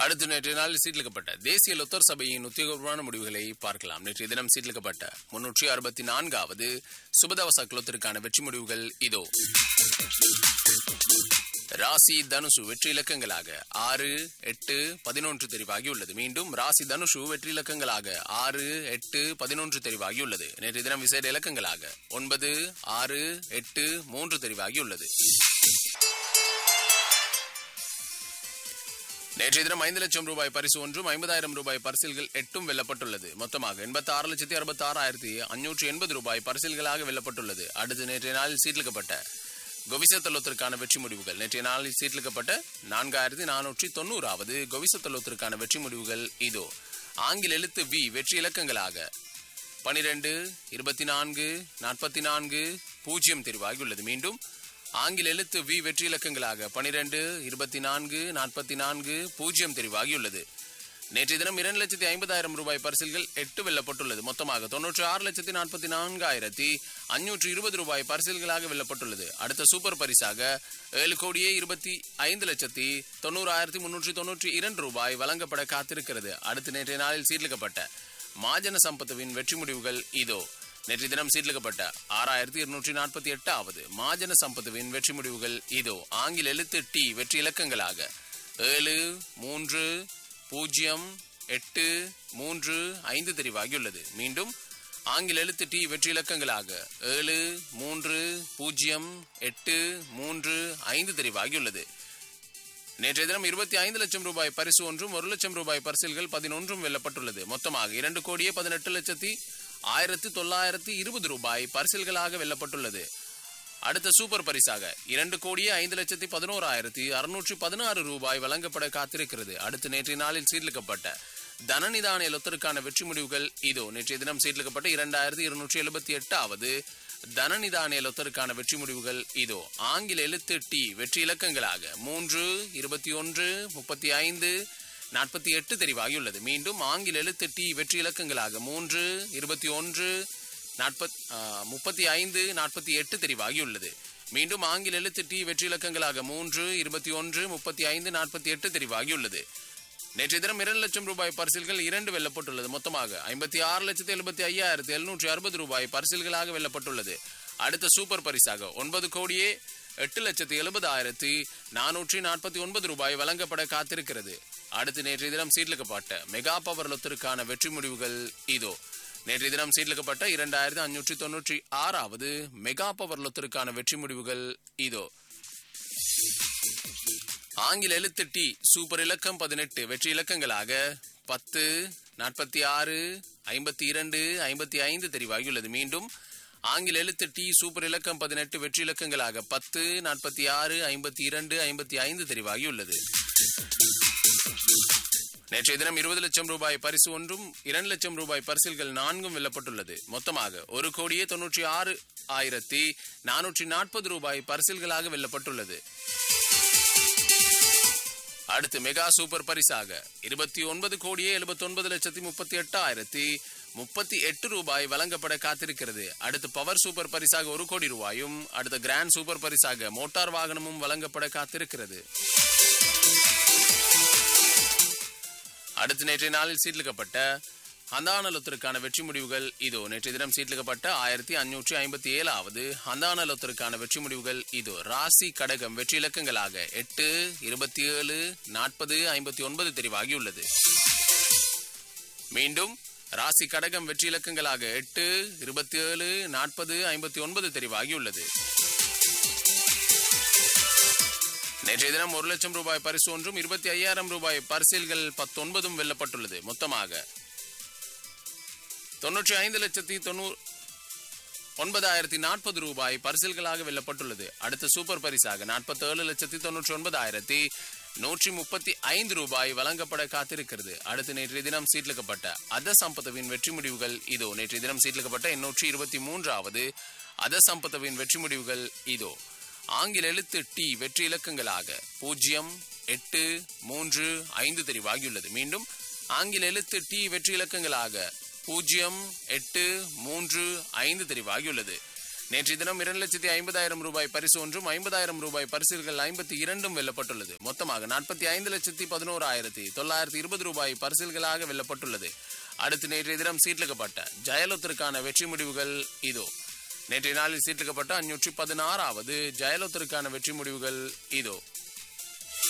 அடுத்து நேற்றைய நாள் சீட்லிக்கப்பட்ட தேசிய லொத்தர் சபையின் உத்தியோகபூர்வமான முடிவுகளை பார்க்கலாம் நேற்றைய தினம் சீட்லிக்கப்பட்ட முன்னூற்றி அறுபத்தி நான்காவது சுபதவச குலத்திற்கான வெற்றி முடிவுகள் இதோ ராசி தனுசு வெற்றி இலக்கங்களாக ஆறு எட்டு பதினொன்று தெரிவாகியுள்ளது மீண்டும் ராசி தனுஷு வெற்றி இலக்கங்களாக ஆறு எட்டு பதினொன்று தெரிவாகியுள்ளது நேற்றைய தினம் விசேட இலக்கங்களாக ஒன்பது ஆறு எட்டு மூன்று தெரிவாகியுள்ளது நேற்றைய தினம் ஐந்து லட்சம் ரூபாய் பரிசு ஒன்றும் ஐம்பதாயிரம் ரூபாய் பரிசில்கள் எட்டும் வெல்லப்பட்டுள்ளது மொத்தமாக எண்பத்தி ஆறு லட்சத்தி அறுபத்தி ஆறாயிரத்தி அஞ்சூற்றி எண்பது ரூபாய் பரிசில்களாக வெல்லப்பட்டுள்ளது அடுத்து நேற்றைய நாளில் சீட்லிக்கப்பட்ட கொவிசத்தலோத்திற்கான வெற்றி முடிவுகள் நேற்றைய நாளில் சீட்லிக்கப்பட்ட நான்காயிரத்தி நானூற்றி தொண்ணூறாவது கொவிசத்தலோத்திற்கான வெற்றி முடிவுகள் இதோ ஆங்கில எழுத்து வி வெற்றி இலக்கங்களாக பனிரெண்டு இருபத்தி நான்கு நாற்பத்தி நான்கு பூஜ்ஜியம் தெரிவாகியுள்ளது மீண்டும் ஆங்கில எழுத்து வி வெற்றி இலக்கங்களாக பனிரெண்டு இருபத்தி நான்கு நாற்பத்தி நான்கு பூஜ்ஜியம் தெரிவாகியுள்ளது நேற்றைய தினம் இரண்டு லட்சத்தி ஐம்பதாயிரம் ரூபாய் பரிசில்கள் எட்டு வெல்லப்பட்டுள்ளது மொத்தமாக தொன்னூற்றி ஆறு லட்சத்தி நாற்பத்தி நான்காயிரத்தி அஞ்சூற்றி இருபது ரூபாய் பரிசில்களாக வெல்லப்பட்டுள்ளது அடுத்த சூப்பர் பரிசாக ஏழு கோடியே இருபத்தி ஐந்து லட்சத்தி தொண்ணூறாயிரத்தி முன்னூற்றி தொன்னூற்றி இரண்டு ரூபாய் வழங்கப்பட காத்திருக்கிறது அடுத்து நேற்றைய நாளில் சீர்லிக்கப்பட்ட மாஜன சம்பத்துவின் வெற்றி முடிவுகள் இதோ நேற்றைய தினம் சீர்லிக்கப்பட்ட ஆறாயிரத்தி இருநூற்றி நாற்பத்தி எட்டாவது மாஜன சம்பத்துவின் வெற்றி முடிவுகள் இதோ ஆங்கில எழுத்து டி வெற்றி இலக்கங்களாக ஏழு மூன்று பூஜ்ஜியம் எட்டு மூன்று ஐந்து தெரிவாகியுள்ளது மீண்டும் ஆங்கில எழுத்து டி வெற்றி இலக்கங்களாக ஏழு மூன்று பூஜ்ஜியம் எட்டு மூன்று ஐந்து தெரிவாகியுள்ளது நேற்றைய தினம் இருபத்தி ஐந்து லட்சம் ரூபாய் பரிசு ஒன்றும் ஒரு லட்சம் ரூபாய் பரிசில்கள் பதினொன்றும் வெல்லப்பட்டுள்ளது மொத்தமாக இரண்டு கோடியே பதினெட்டு லட்சத்தி ஆயிரத்தி தொள்ளாயிரத்தி இருபது ரூபாய் பரிசில்களாக வெல்லப்பட்டுள்ளது அடுத்த சூப்பர் பரிசாக இரண்டு கோடியே ஐந்து லட்சத்தி பதினோராயிரத்தி அறுநூற்றி பதினாறு ரூபாய் வழங்கப்பட காத்திருக்கிறது அடுத்து நேற்றைய நாளில் சீர்லிக்கப்பட்ட தனநிதான லொத்தருக்கான வெற்றி முடிவுகள் இதோ நேற்றைய தினம் சீர்லிக்கப்பட்ட இரண்டாயிரத்தி இருநூற்றி எழுபத்தி எட்டாவது தனநிதான லொத்தருக்கான வெற்றி முடிவுகள் இதோ ஆங்கில எழுத்து டி வெற்றி இலக்கங்களாக மூன்று இருபத்தி ஒன்று முப்பத்தி ஐந்து நாற்பத்தி எட்டு தெரிவாகியுள்ளது மீண்டும் ஆங்கில எழுத்து டி வெற்றி இலக்கங்களாக மூன்று இருபத்தி ஒன்று நாற்பத் முப்பத்தி ஐந்து நாற்பத்தி எட்டு தெரிவாகியுள்ளது மீண்டும் ஆங்கில எழுத்து டி வெற்றி இலக்கங்களாக மூன்று இருபத்தி ஒன்று முப்பத்தி ஐந்து நாற்பத்தி எட்டு தெரிவாகியுள்ளது நேற்றைய தினம் இரண்டு லட்சம் ரூபாய் பரிசில்கள் இரண்டு வெல்லப்பட்டுள்ளது மொத்தமாக ஐம்பத்தி ஆறு லட்சத்தி எழுபத்தி ஐயாயிரத்தி எழுநூற்றி அறுபது ரூபாய் பரிசில்களாக வெல்லப்பட்டுள்ளது அடுத்த சூப்பர் பரிசாக ஒன்பது கோடியே எட்டு லட்சத்தி எழுபதாயிரத்தி நானூற்றி நாற்பத்தி ஒன்பது ரூபாய் வழங்கப்பட காத்திருக்கிறது அடுத்து நேற்றைய தினம் சீட்லிக்கப்பட்ட மெகா பவர் லொத்திற்கான வெற்றி முடிவுகள் இதோ நேற்றைய தினம் சீட்லிக்கப்பட்ட இரண்டாயிரத்தி அஞ்சூற்றி தொன்னூற்றி ஆறாவது மெகா பவர் லொத்திற்கான வெற்றி முடிவுகள் இதோ ஆங்கில எழுத்து டி சூப்பர் இலக்கம் பதினெட்டு வெற்றி இலக்கங்களாக பத்து நாற்பத்தி ஆறு ஐம்பத்தி இரண்டு ஐம்பத்தி ஐந்து தெரிவாகியுள்ளது மீண்டும் ஆங்கில எழுத்து டி சூப்பர் இலக்கம் பதினெட்டு வெற்றி இலக்கங்களாக பத்து நாற்பத்தி ஆறு ஐம்பத்தி இரண்டு ஐம்பத்தி ஐந்து தெரிவாகியுள்ளது நேற்றைய தினம் இருபது லட்சம் ரூபாய் பரிசு ஒன்றும் இரண்டு லட்சம் ரூபாய் பரிசில்கள் நான்கும் வெல்லப்பட்டுள்ளது மொத்தமாக ஒரு கோடியே தொன்னூற்றி ஆறு ஆயிரத்தி நானூற்றி நாற்பது ரூபாய் பரிசில்களாக வெல்லப்பட்டுள்ளது அடுத்து மெகா சூப்பர் பரிசாக இருபத்தி ஒன்பது கோடியே எழுபத்தி ஒன்பது லட்சத்தி முப்பத்தி எட்டாயிரத்தி முப்பத்தி எட்டு ரூபாய் வழங்கப்பட காத்திருக்கிறது அடுத்து பவர் சூப்பர் பரிசாக ஒரு கோடி ரூபாயும் அடுத்த கிராண்ட் சூப்பர் பரிசாக மோட்டார் வாகனமும் வழங்கப்பட காத்திருக்கிறது அடுத்து நேற்றைய நாளில் சீட்லிக்கப்பட்ட ஹந்தானலத்திற்கான வெற்றி முடிவுகள் இதோ நேற்றைய தினம் சீட்லிக்கப்பட்ட ஆயிரத்தி அஞ்சூற்றி ஐம்பத்தி ஏழாவது ஹந்தானலத்திற்கான வெற்றி முடிவுகள் இதோ ராசி கடகம் வெற்றி இலக்கங்களாக எட்டு இருபத்தி ஏழு நாற்பது ஐம்பத்தி ஒன்பது தெரிவாகியுள்ளது மீண்டும் ராசி கடகம் வெற்றி இலக்கங்களாக எட்டு இருபத்தி ஏழு நாற்பது ஐம்பத்தி ஒன்பது தெரிவாகியுள்ளது நேற்றைய தினம் ஒரு லட்சம் ரூபாய் பரிசு ஒன்றும் இருபத்தி ஐயாயிரம் ரூபாய் பரிசில்கள் பத்தொன்பதும் வெல்லப்பட்டுள்ளது மொத்தமாக தொன்னூற்றி ஐந்து லட்சத்தி தொண்ணூறு ஒன்பதாயிரத்தி நாற்பது ரூபாய் பரிசில்களாக வெல்லப்பட்டுள்ளது அடுத்த சூப்பர் பரிசாக நாற்பத்தி ஏழு லட்சத்தி தொன்னூற்றி ஒன்பதாயிரத்தி நூற்றி முப்பத்தி ஐந்து ரூபாய் வழங்கப்பட காத்திருக்கிறது அடுத்து நேற்றைய தினம் சீட்லிக்கப்பட்ட அத சம்பத்துவின் வெற்றி முடிவுகள் இதோ நேற்றைய தினம் சீட்லிக்கப்பட்ட எண்ணூற்றி இருபத்தி மூன்றாவது அத சம்பத்துவின் வெற்றி முடிவுகள் இதோ ஆங்கில எழுத்து டி வெற்றி இலக்கங்களாக பூஜ்ஜியம் எட்டு மூன்று ஐந்து தெரிவாகியுள்ளது மீண்டும் ஆங்கில எழுத்து டி வெற்றி இலக்கங்களாக பூஜ்ஜியம் எட்டு மூன்று ஐந்து தெரிவாகியுள்ளது நேற்றைய தினம் இரண்டு லட்சத்தி ஐம்பதாயிரம் ரூபாய் பரிசு ஒன்றும் ஐம்பதாயிரம் ரூபாய் பரிசுகள் ஐம்பத்தி இரண்டும் வெல்லப்பட்டுள்ளது மொத்தமாக நாற்பத்தி ஐந்து லட்சத்தி பதினோராயிரத்தி தொள்ளாயிரத்தி இருபது ரூபாய் பரிசில்களாக வெல்லப்பட்டுள்ளது அடுத்து நேற்றைய தினம் சீட்லிக்கப்பட்ட ஜெயலலித்திற்கான வெற்றி முடிவுகள் இதோ நேற்றைய நாளில் சீட்லிக்கப்பட்ட அஞ்சூற்றி பதினாறாவது ஜெயலலித்திற்கான வெற்றி முடிவுகள் இதோ